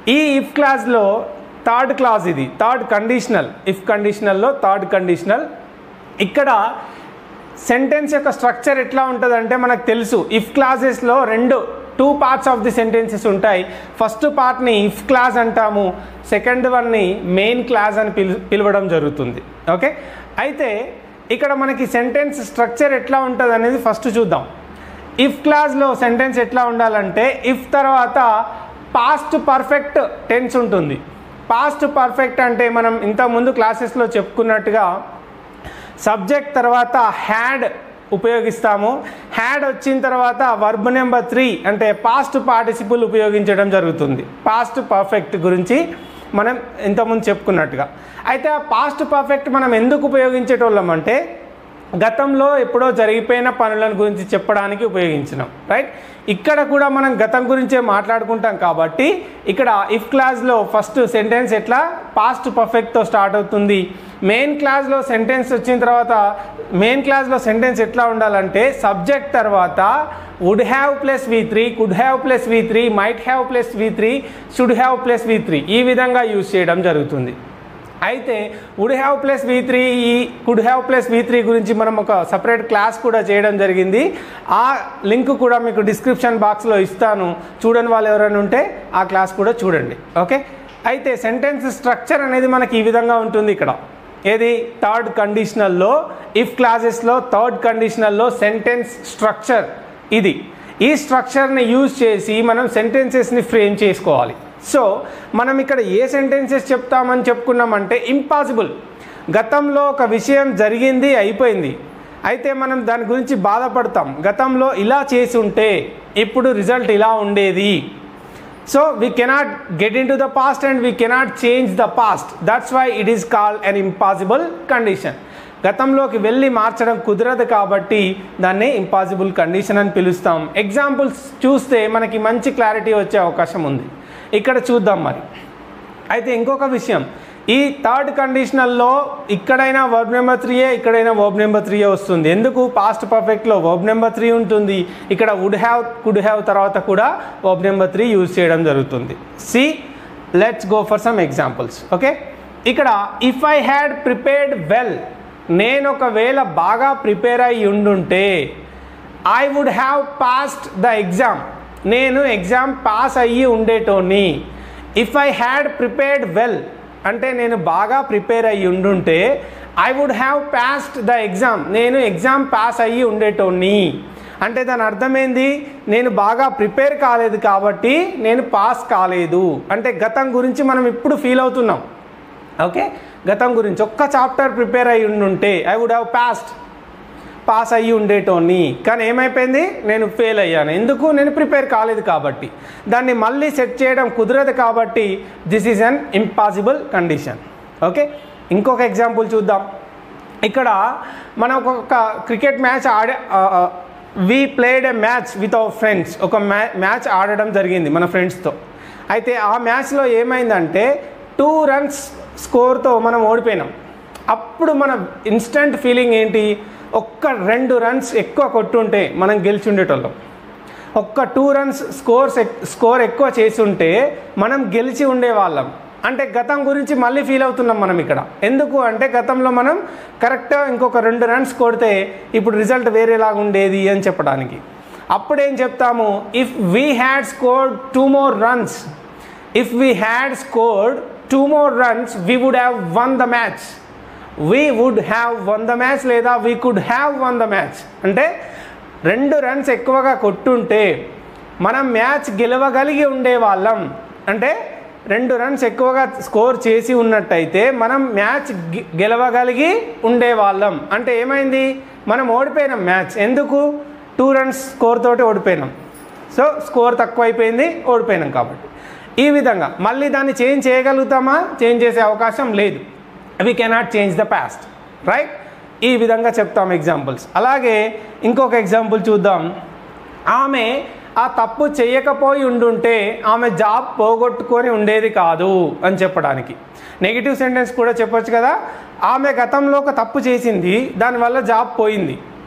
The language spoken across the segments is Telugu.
ఈ ఇఫ్ క్లాస్లో థర్డ్ క్లాస్ ఇది థర్డ్ కండిషనల్ ఇఫ్ కండిషనల్లో థర్డ్ కండిషనల్ ఇక్కడ సెంటెన్స్ యొక్క స్ట్రక్చర్ ఎట్లా ఉంటుందంటే మనకు తెలుసు ఇఫ్ క్లాసెస్లో రెండు two parts of the sentences ఉంటాయి ఫస్ట్ పార్ట్ని ఇఫ్ క్లాస్ అంటాము సెకండ్ వన్ని మెయిన్ క్లాస్ అని పిలు పిలవడం జరుగుతుంది ఓకే అయితే ఇక్కడ మనకి సెంటెన్స్ స్ట్రక్చర్ ఎట్లా ఉంటుంది అనేది ఫస్ట్ చూద్దాం ఇఫ్ క్లాస్లో సెంటెన్స్ ఎట్లా ఉండాలంటే ఇఫ్ తర్వాత పాస్ట్ పర్ఫెక్ట్ టెన్స్ ఉంటుంది పాస్ట్ పర్ఫెక్ట్ అంటే మనం ఇంతకుముందు క్లాసెస్లో చెప్పుకున్నట్టుగా సబ్జెక్ట్ తర్వాత హ్యాడ్ ఉపయోగిస్తాము హ్యాడ్ వచ్చిన తర్వాత వర్బ్ నెంబర్ త్రీ అంటే పాస్ట్ పార్టిసిపుల్ ఉపయోగించడం జరుగుతుంది పాస్ట్ పర్ఫెక్ట్ గురించి మనం ఇంతకుముందు చెప్పుకున్నట్టుగా అయితే ఆ పాస్ట్ పర్ఫెక్ట్ మనం ఎందుకు ఉపయోగించేటోళ్ళం అంటే గతంలో ఎప్పుడో జరిగిపోయిన పనులను గురించి చెప్పడానికి ఉపయోగించినాం రైట్ ఇక్కడ కూడా మనం గతం గురించే మాట్లాడుకుంటాం కాబట్టి ఇక్కడ ఇఫ్ క్లాస్లో ఫస్ట్ సెంటెన్స్ ఎట్లా పాస్ట్ పర్ఫెక్ట్తో స్టార్ట్ అవుతుంది మెయిన్ క్లాస్లో సెంటెన్స్ వచ్చిన తర్వాత మెయిన్ క్లాస్లో సెంటెన్స్ ఎట్లా ఉండాలంటే సబ్జెక్ట్ తర్వాత would have plus V three could have plus V three might have plus V three should have plus V three ఈ విధంగా యూజ్ చేయడం జరుగుతుంది అయితే would have plus V three ఈ could have plus V three గురించి మనం ఒక సపరేట్ క్లాస్ కూడా చేయడం జరిగింది ఆ లింక్ కూడా మీకు డిస్క్రిప్షన్ బాక్స్లో ఇస్తాను చూడని వాళ్ళు ఎవరైనా ఉంటే ఆ క్లాస్ కూడా చూడండి ఓకే అయితే సెంటెన్స్ స్ట్రక్చర్ అనేది మనకి ఈ విధంగా ఉంటుంది ఇక్కడ ఏది థర్డ్ కండిషనల్లో ఇఫ్ క్లాసెస్లో థర్డ్ కండిషనల్లో సెంటెన్స్ స్ట్రక్చర్ ఇది ఈ స్ట్రక్చర్ని యూజ్ చేసి మనం సెంటెన్సెస్ని ఫ్రేమ్ చేసుకోవాలి సో మనం ఇక్కడ ఏ సెంటెన్సెస్ చెప్తామని చెప్పుకున్నామంటే ఇంపాసిబుల్ గతంలో ఒక విషయం జరిగింది అయిపోయింది అయితే మనం దాని గురించి బాధపడతాం గతంలో ఇలా చేసి ఉంటే ఇప్పుడు రిజల్ట్ ఇలా ఉండేది so we cannot get into the past and we cannot change the past that's why it is called an impossible condition గతంలోకి వెళ్ళి మార్చడం కుదరదు కాబట్టి దాన్ని ఇంపాసిబుల్ కండిషన్ అని పిలుస్తాం ఎగ్జాంపుల్స్ చూస్తే మనకి మంచి క్లారిటీ వచ్చే అవకాశం ఉంది ఇక్కడ చూద్దాం మరి అయితే ఇంకొక విషయం ఈ థర్డ్ కండిషనల్లో ఇక్కడైనా వర్బ్ నెంబర్ త్రీయే ఇక్కడైనా వర్బ్ నెంబర్ త్రీయే వస్తుంది ఎందుకు పాస్ట్ పర్ఫెక్ట్లో వర్బ్ నెంబర్ త్రీ ఉంటుంది ఇక్కడ వుడ్ హ్యావ్ కుడ్ హ్యావ్ తర్వాత కూడా వర్బ్ నెంబర్ త్రీ యూజ్ చేయడం జరుగుతుంది see let's go for some examples okay ఇక్కడ if I had prepared well నేను ఒకవేళ బాగా ప్రిపేర్ అయి ఉండుంటే I would have passed the exam నేను ఎగ్జామ్ పాస్ అయ్యి ఉండేటోని if I had prepared well అంటే నేను బాగా ప్రిపేర్ అయ్యి ఉండుంటే I would have passed the exam నేను ఎగ్జామ్ పాస్ అయ్యి ఉండేటోని అంటే దాని అర్థమైంది నేను బాగా ప్రిపేర్ కాలేదు కాబట్టి నేను పాస్ కాలేదు అంటే గతం గురించి మనం ఇప్పుడు ఫీల్ అవుతున్నాం ఓకే గతం గురించి ఒక్క చాప్టర్ ప్రిపేర్ అయ్యి ఉండుంటే I would have passed pass అయ్యి ఉండేటోని కానీ ఏమైపోయింది నేను ఫెయిల్ అయ్యాను ఎందుకు నేను ప్రిపేర్ కాలేదు కాబట్టి దాన్ని మళ్ళీ సెట్ చేయడం కుదరదు కాబట్టి this is an impossible condition okay ఇంకొక ఎగ్జాంపుల్ చూద్దాం ఇక్కడ మనం ఒక క్రికెట్ మ్యాచ్ ఆడే we played a match with our friends ఒక మ్యా మ్యాచ్ ఆడడం జరిగింది మన ఫ్రెండ్స్తో అయితే ఆ మ్యాచ్లో ఏమైందంటే టూ రన్స్ స్కోర్తో మనం ఓడిపోయినాం అప్పుడు మన ఇన్స్టంట్ ఫీలింగ్ ఏంటి ఒక్క రెండు రన్స్ ఎక్కువ కొట్టుంటే మనం గెలిచి ఉండేటోళ్ళం ఒక్క టూ రన్స్ స్కోర్స్ స్కోర్ ఎక్కువ చేసి ఉంటే మనం గెలిచి ఉండేవాళ్ళం అంటే గతం గురించి మళ్ళీ ఫీల్ అవుతున్నాం మనం ఇక్కడ ఎందుకు అంటే గతంలో మనం కరెక్ట్గా ఇంకొక రెండు రన్స్ కొడితే ఇప్పుడు రిజల్ట్ వేరేలాగా ఉండేది అని చెప్పడానికి అప్పుడేం చెప్తాము if we had scored two more runs if we had scored two more runs we would have won the match we would have won the match లేదా we could have won the match అంటే రెండు రన్స్ ఎక్కువగా కొట్టుంటే మనం మ్యాచ్ గెలవగలిగి ఉండేవాళ్ళం అంటే రెండు రన్స్ ఎక్కువగా స్కోర్ చేసి ఉన్నట్టయితే మనం మ్యాచ్ గె- గెలవగలిగి ఉండేవాళ్ళం అంటే ఏమైంది మనం ఓడిపోయినాం మ్యాచ్ ఎందుకు టూ రన్స్ స్కోర్ తోటి ఓడిపోయినాం సో స్కోర్ తక్కువ అయిపోయింది ఓడిపోయినాం కాబట్టి ఈ విధంగా మళ్ళీ దాన్ని చేంజ్ చేయగలుగుతామా చేంజ్ చేసే అవకాశం లేదు we cannot change the past right ఈ విధంగా చెప్తాం ఎగ్జాంపుల్స్ అలాగే ఇంకొక ఎగ్జాంపుల్ చూద్దాం ఆమె ఆ తప్పు చేయకపోయి ఉండుంటే ఆమె జాబ్ పోగొట్టుకొని ఉండేది కాదు అని చెప్పడానికి నెగిటివ్ సెంటెన్స్ కూడా చెప్పొచ్చు కదా ఆమె గతంలో ఒక తప్పు చేసింది దానివల్ల జాబ్ పోయింది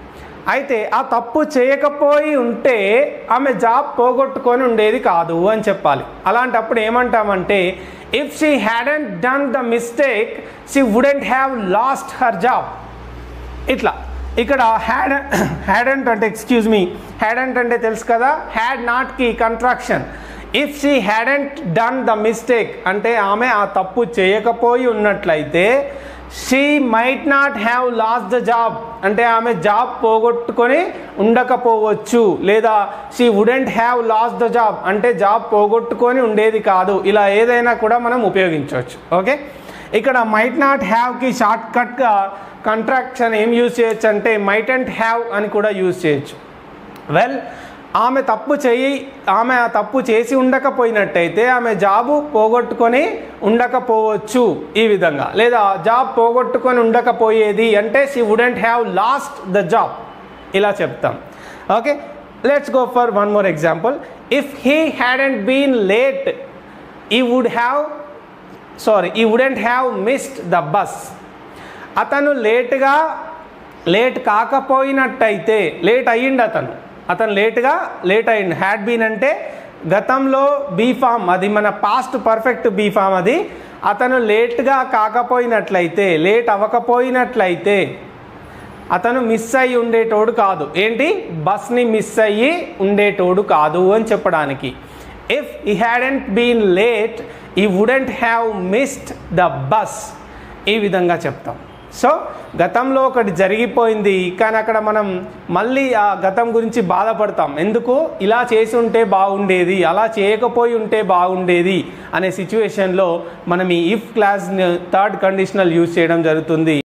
అయితే ఆ తప్పు చేయకపోయి ఉంటే ఆమె జాబ్ పోగొట్టుకొని ఉండేది కాదు అని చెప్పాలి అలాంటప్పుడు ఏమంటామంటే if she hadn't done the mistake she wouldn't have lost her job ఇట్లా ఇక్కడ హ్యాడ్ హ్యాడెంట్ అంటే ఎక్స్క్యూజ్ మీ హ్యాడెంట్ అంటే తెలుసు కదా హ్యాడ్ నాట్కి contraction if she hadn't done the mistake అంటే ఆమె ఆ తప్పు చేయకపోయి ఉన్నట్లయితే she might not have lost the job అంటే ఆమె జాబ్ పోగొట్టుకొని ఉండకపోవచ్చు లేదా she wouldn't have lost the job అంటే జాబ్ పోగొట్టుకొని ఉండేది కాదు ఇలా ఏదైనా కూడా మనం ఉపయోగించవచ్చు ఓకే ఇక్కడ మైట్ నాట్ హ్యావ్కి షార్ట్ కట్గా కంట్రాక్షన్ ఏం యూజ్ చేయొచ్చు అంటే మైట్ అండ్ హ్యావ్ అని కూడా యూజ్ చేయొచ్చు వెల్ ఆమె తప్పు చేయి ఆమె ఆ తప్పు చేసి ఉండకపోయినట్టయితే ఆమె జాబు పోగొట్టుకొని ఉండకపోవచ్చు ఈ విధంగా లేదా జాబ్ పోగొట్టుకొని ఉండకపోయేది అంటే she wouldn't have lost the job ఇలా చెప్తాం okay let's go for one more example if he hadn't been late he would have sorry he wouldn't have missed the bus అతను లేట్గా లేట్ కాకపోయినట్టయితే లేట్ అయ్యిండు అతను అతను లేట్గా లేట్ అయ్యిండు హ్యాడ్ బీన్ అంటే గతంలో బీఫామ్ అది మన పాస్ట్ పర్ఫెక్ట్ బీఫామ్ అది అతను లేట్గా కాకపోయినట్లయితే లేట్ అవ్వకపోయినట్లయితే అతను మిస్ అయ్యి ఉండేటోడు కాదు ఏంటి బస్ని మిస్ అయ్యి ఉండేటోడు కాదు అని చెప్పడానికి if he hadn't been late he wouldn't have missed the bus ఈ విధంగా చెప్తాం సో గతంలో ఒకటి జరిగిపోయింది కానీ అక్కడ మనం మళ్ళీ ఆ గతం గురించి బాధపడతాం ఎందుకు ఇలా చేసి ఉంటే బాగుండేది అలా చేయకపోయి ఉంటే బాగుండేది అనే సిచ్యువేషన్లో మనం ఈ if clause third conditional use చేయడం జరుగుతుంది